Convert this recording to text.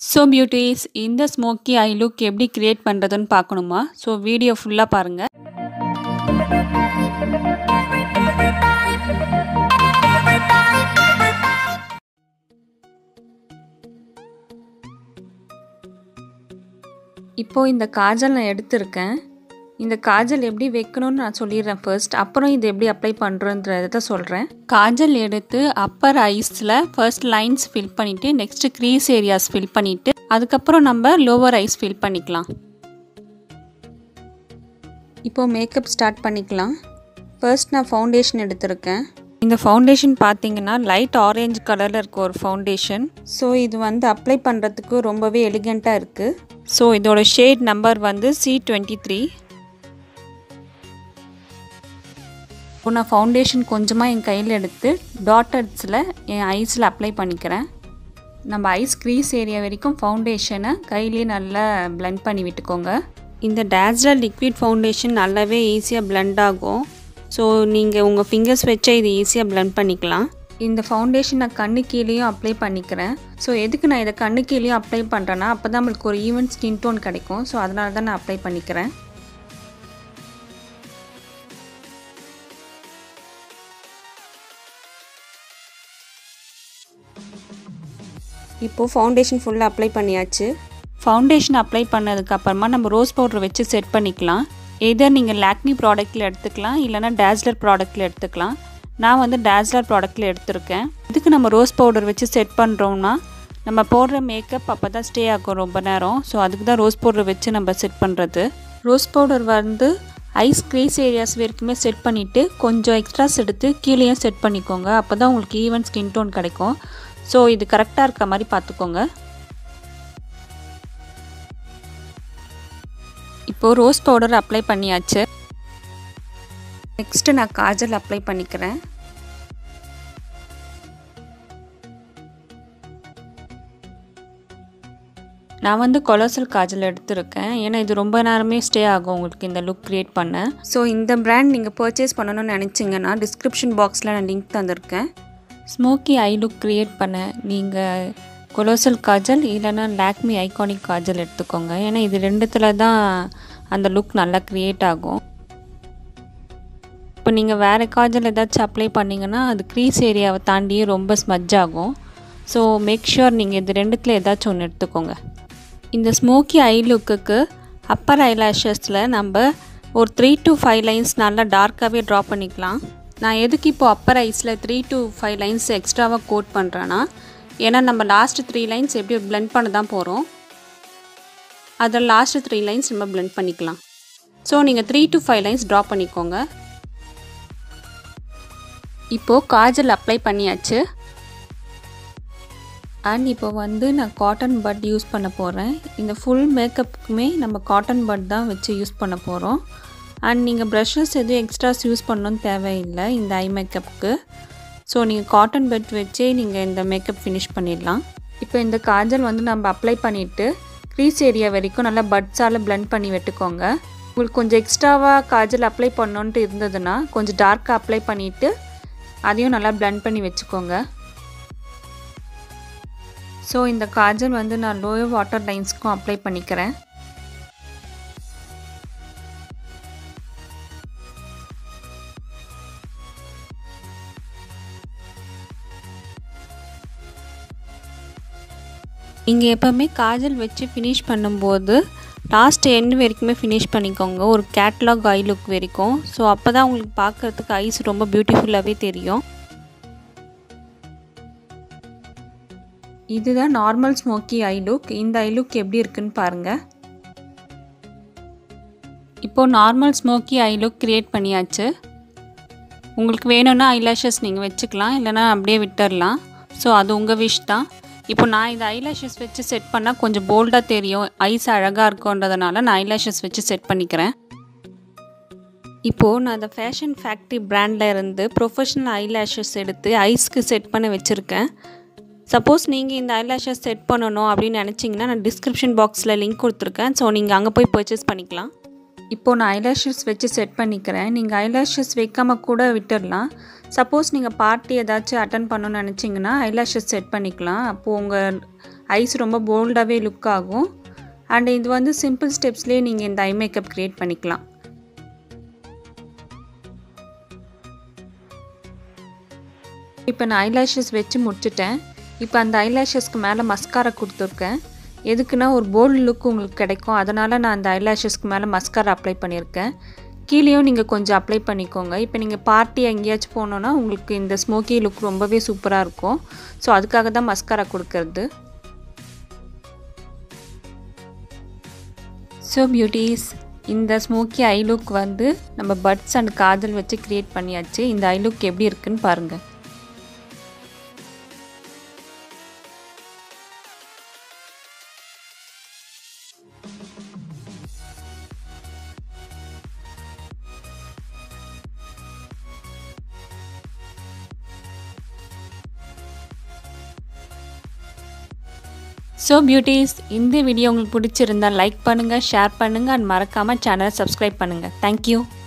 so beauties இந்த smoky eye look எப்படி create பண்ணுறதுன்னு பார்க்கணுமா ஸோ வீடியோ ஃபுல்லாக பாருங்கள் இப்போது இந்த காஜல் நான் எடுத்திருக்கேன் இந்த காஜல் எப்படி வைக்கணும்னு நான் சொல்லிடுறேன் ஃபர்ஸ்ட் அப்புறம் இது எப்படி அப்ளை பண்ணுறன்றதை சொல்கிறேன் காஜல் எடுத்து அப்பர் ஐஸில் ஃபர்ஸ்ட் லைன்ஸ் ஃபில் பண்ணிவிட்டு நெக்ஸ்ட்டு க்ரீஸ் ஏரியாஸ் ஃபில் பண்ணிவிட்டு அதுக்கப்புறம் நம்ம லோவர் ஐஸ் ஃபில் பண்ணிக்கலாம் இப்போது மேக்கப் ஸ்டார்ட் பண்ணிக்கலாம் ஃபர்ஸ்ட் நான் ஃபவுண்டேஷன் எடுத்திருக்கேன் இந்த ஃபவுண்டேஷன் பார்த்தீங்கன்னா லைட் ஆரேஞ்ச் கலரில் இருக்க ஒரு ஃபவுண்டேஷன் ஸோ இது வந்து அப்ளை பண்ணுறதுக்கு ரொம்பவே எலிகண்ட்டாக இருக்குது ஸோ இதோட ஷேட் நம்பர் வந்து சி டுவெண்ட்டி த்ரீ இப்போ நான் ஃபவுண்டேஷன் கொஞ்சமாக என் கையில் எடுத்து டாட்டர்ஸில் என் ஐஸில் அப்ளை பண்ணிக்கிறேன் நம்ம ஐஸ் க்ரீஸ் ஏரியா வரைக்கும் ஃபவுண்டேஷனை கையிலே நல்லா பிளெண்ட் பண்ணி விட்டுக்கோங்க இந்த டேஸ்லர் லிக்விட் ஃபவுண்டேஷன் நல்லாவே ஈஸியாக பிளெண்ட் ஆகும் ஸோ நீங்கள் உங்கள் ஃபிங்கர்ஸ் வச்சே இது ஈஸியாக பிளெண்ட் பண்ணிக்கலாம் இந்த ஃபவுண்டேஷன் நான் கண்ணு கீழேயும் அப்ளை பண்ணிக்கிறேன் ஸோ எதுக்கு நான் இதை கண்ணு கீழேயும் அப்ளை பண்ணுறேன்னா அப்போ தான் நம்மளுக்கு ஒரு ஈவன் ஸ்கின் டோன் கிடைக்கும் ஸோ அதனால தான் நான் அப்ளை பண்ணிக்கிறேன் இப்போது ஃபவுண்டேஷன் ஃபுல்லாக அப்ளை பண்ணியாச்சு ஃபவுண்டேஷன் அப்ளை பண்ணதுக்கு அப்புறமா நம்ம ரோஸ் பவுடர் வச்சு செட் பண்ணிக்கலாம் எதர் நீங்கள் லாக்மி ப்ராடக்ட்டில் எடுத்துக்கலாம் இல்லைனா டேஸ்லர் ப்ராடக்ட்டில் எடுத்துக்கலாம் நான் வந்து டேஸ்லர் ப்ராடக்ட்டில் எடுத்திருக்கேன் இதுக்கு நம்ம ரோஸ் பவுடர் வச்சு செட் பண்ணுறோம்னா நம்ம போடுற மேக்கப் அப்போ தான் ஸ்டே ஆகும் ரொம்ப நேரம் ஸோ அதுக்கு தான் ரோஸ் பவுடர் வச்சு நம்ம செட் பண்ணுறது ரோஸ் பவுடர் வந்து ஐஸ் க்ரீஸ் ஏரியாஸ் வரைக்குமே செட் பண்ணிவிட்டு கொஞ்சம் எக்ஸ்ட்ராஸ் எடுத்து கீழேயும் செட் பண்ணிக்கோங்க அப்போ தான் உங்களுக்கு ஈவன் ஸ்கின் டோன் கிடைக்கும் ஸோ இது கரெக்டாக இருக்க மாதிரி பார்த்துக்கோங்க இப்போது ரோஸ் பவுடர் அப்ளை பண்ணியாச்சு நெக்ஸ்ட்டு நான் காஜல் அப்ளை பண்ணிக்கிறேன் நான் வந்து கொலோசல் காஜல் எடுத்திருக்கேன் ஏன்னா இது ரொம்ப நேரமே ஸ்டே ஆகும் உங்களுக்கு இந்த லுக் க்ரியேட் பண்ண ஸோ இந்த பிராண்ட் நீங்கள் பர்ச்சேஸ் பண்ணணும்னு நினச்சிங்கன்னா டிஸ்கிரிப்ஷன் பாக்ஸில் நான் லிங்க் தந்திருக்கேன் ஸ்மோக்கி ஐ லுக் க்ரியேட் பண்ண நீங்கள் கொலோசல் காஜல் இல்லைன்னா லாக்மி ஐகானிக் காஜல் எடுத்துக்கோங்க ஏன்னா இது ரெண்டுத்தில் தான் அந்த லுக் நல்லா க்ரியேட் ஆகும் இப்போ நீங்கள் வேறு காஜல் ஏதாச்சும் அப்ளை பண்ணிங்கன்னா அது க்ரீஸ் ஏரியாவை தாண்டியே ரொம்ப ஸ்மஜ் ஆகும் ஸோ மேக் ஷுர் நீங்கள் இது ரெண்டுத்தில் ஏதாச்சும் ஒன்று எடுத்துக்கோங்க இந்த ஸ்மோக்கி ஐ லுக்குக்கு அப்பர் ஐலாஷஸில் நம்ம ஒரு த்ரீ டு ஃபைவ் லைன்ஸ் நல்லா டார்க்காகவே ட்ரா பண்ணிக்கலாம் நான் எதுக்கு இப்போது அப்பர் ஐஸில் த்ரீ டு ஃபைவ் லைன்ஸ் எக்ஸ்ட்ராவாக கோட் பண்ணுறேன்னா ஏன்னா நம்ம லாஸ்ட்டு த்ரீ லைன்ஸ் எப்படி பிளெண்ட் பண்ண தான் போகிறோம் அதில் லாஸ்ட்டு த்ரீ லைன்ஸ் நம்ம பிளெண்ட் பண்ணிக்கலாம் ஸோ நீங்கள் three to five lines draw பண்ணிக்கோங்க இப்போது காஜல் அப்ளை பண்ணியாச்சு அண்ட் இப்போ வந்து நான் காட்டன் பட் யூஸ் பண்ண போகிறேன் இந்த ஃபுல் மேக்கப்புக்குமே நம்ம காட்டன் பட் தான் வச்சு யூஸ் பண்ண போகிறோம் அண்ட் நீங்கள் ப்ரஷஸ் எதுவும் எக்ஸ்ட்ராஸ் யூஸ் பண்ணணும்னு தேவையில்லை இந்த ஐ மேக்கப்புக்கு ஸோ நீங்கள் காட்டன் பெட் வச்சே நீங்கள் இந்த மேக்கப் ஃபினிஷ் பண்ணிடலாம் இப்போ இந்த காஜல் வந்து நம்ம அப்ளை பண்ணிவிட்டு க்ரீஸ் ஏரியா வரைக்கும் நல்லா பட்ஸால் பிளெண்ட் பண்ணி விட்டுக்கோங்க உங்களுக்கு கொஞ்சம் எக்ஸ்ட்ராவாக காஜல் அப்ளை பண்ணோன்ட்டு இருந்ததுன்னா கொஞ்சம் டார்க்காக அப்ளை பண்ணிவிட்டு அதையும் நல்லா பிளெண்ட் பண்ணி வச்சுக்கோங்க ஸோ இந்த காஜல் வந்து நான் லோயர் வாட்டர் லைன்ஸ்க்கும் அப்ளை பண்ணிக்கிறேன் நீங்கள் எப்போவுமே காஜல் வச்சு ஃபினிஷ் பண்ணும்போது லாஸ்ட் எண்ட் வரைக்குமே ஃபினிஷ் பண்ணிக்கோங்க ஒரு கேட்லாக் ஐ லுக் வரைக்கும் ஸோ அப்போ தான் உங்களுக்கு பார்க்குறதுக்கு ஐஸ் ரொம்ப பியூட்டிஃபுல்லாகவே தெரியும் இதுதான் நார்மல் ஸ்மோக்கி ஐ லுக் இந்த ஐ லுக் எப்படி இருக்குன்னு பாருங்கள் இப்போது normal smoky eye look create பண்ணியாச்சு உங்களுக்கு வேணும்னா ஐலாஷஸ் நீங்கள் வச்சுக்கலாம் இல்லைனா அப்படியே விட்டுடலாம் ஸோ அது உங்கள் விஷ் தான் இப்போ நான் இந்த ஐலாஷஸ் வச்சு செட் பண்ணால் கொஞ்சம் போல்டாக தெரியும் ஐஸ் அழகாக இருக்குன்றதுனால நான் ஐலாஷஸ் வச்சு செட் பண்ணிக்கிறேன் இப்போது நான் அந்த ஃபேஷன் ஃபேக்ட்ரி பிராண்டில் இருந்து ப்ரொஃபஷ்னல் ஐலாஷஸ் எடுத்து ஐஸ்க்கு செட் பண்ண வச்சுருக்கேன் சப்போஸ் நீங்கள் இந்த ஐலாஷஸ் செட் பண்ணணும் அப்படின்னு நினச்சிங்கன்னா நான் டிஸ்கிரிப்ஷன் பாக்ஸில் லிங்க் கொடுத்துருக்கேன் ஸோ நீங்கள் அங்கே போய் பர்ச்சேஸ் பண்ணிக்கலாம் இப்போது நான் ஐலாஷஸ் வச்சு செட் பண்ணிக்கிறேன் நீங்கள் ஐலாஷஸ் வைக்காமல் கூட விட்டுடலாம் சப்போஸ் நீங்கள் பார்ட்டி ஏதாச்சும் அட்டன் பண்ணணும்னு நினச்சிங்கன்னா ஐலாஷஸ் செட் பண்ணிக்கலாம் அப்போது உங்கள் ஐஸ் ரொம்ப போல்டாகவே லுக் ஆகும் அண்ட் இது வந்து சிம்பிள் ஸ்டெப்ஸ்லேயே நீங்கள் இந்த ஐ மேக்கப் க்ரியேட் பண்ணிக்கலாம் இப்போ நான் ஐலாஷஸ் வச்சு முடிச்சிட்டேன் இப்போ அந்த ஐலாஷஸ்க்கு மேலே மஸ்காரா கொடுத்துருக்கேன் எதுக்குன்னா ஒரு போல்டு லுக் உங்களுக்கு கிடைக்கும் அதனால் நான் அந்த ஐலாஷஸ்க்கு மேலே மஸ்காரா அப்ளை பண்ணியிருக்கேன் கீழேயும் நீங்கள் கொஞ்சம் அப்ளை பண்ணிக்கோங்க இப்போ நீங்கள் பார்ட்டி எங்கேயாச்சும் போனோன்னா உங்களுக்கு இந்த ஸ்மோக்கி லுக் ரொம்பவே சூப்பராக இருக்கும் ஸோ அதுக்காக தான் மஸ்காரா கொடுக்கறது ஸோ பியூட்டிஸ் இந்த ஸ்மோக்கி ஐ லுக் வந்து நம்ம பட்ஸ் அண்ட் காதல் வச்சு க்ரியேட் பண்ணியாச்சு இந்த ஐ லுக் எப்படி இருக்குன்னு பாருங்கள் ஸோ பியூட்டிஸ் இந்த வீடியோ உங்களுக்கு பிடிச்சிருந்தா லைக் பண்ணுங்கள் ஷேர் பண்ணுங்கள் அண்ட் மறக்காமல் சேனலை சப்ஸ்கிரைப் பண்ணுங்கள் தேங்க்யூ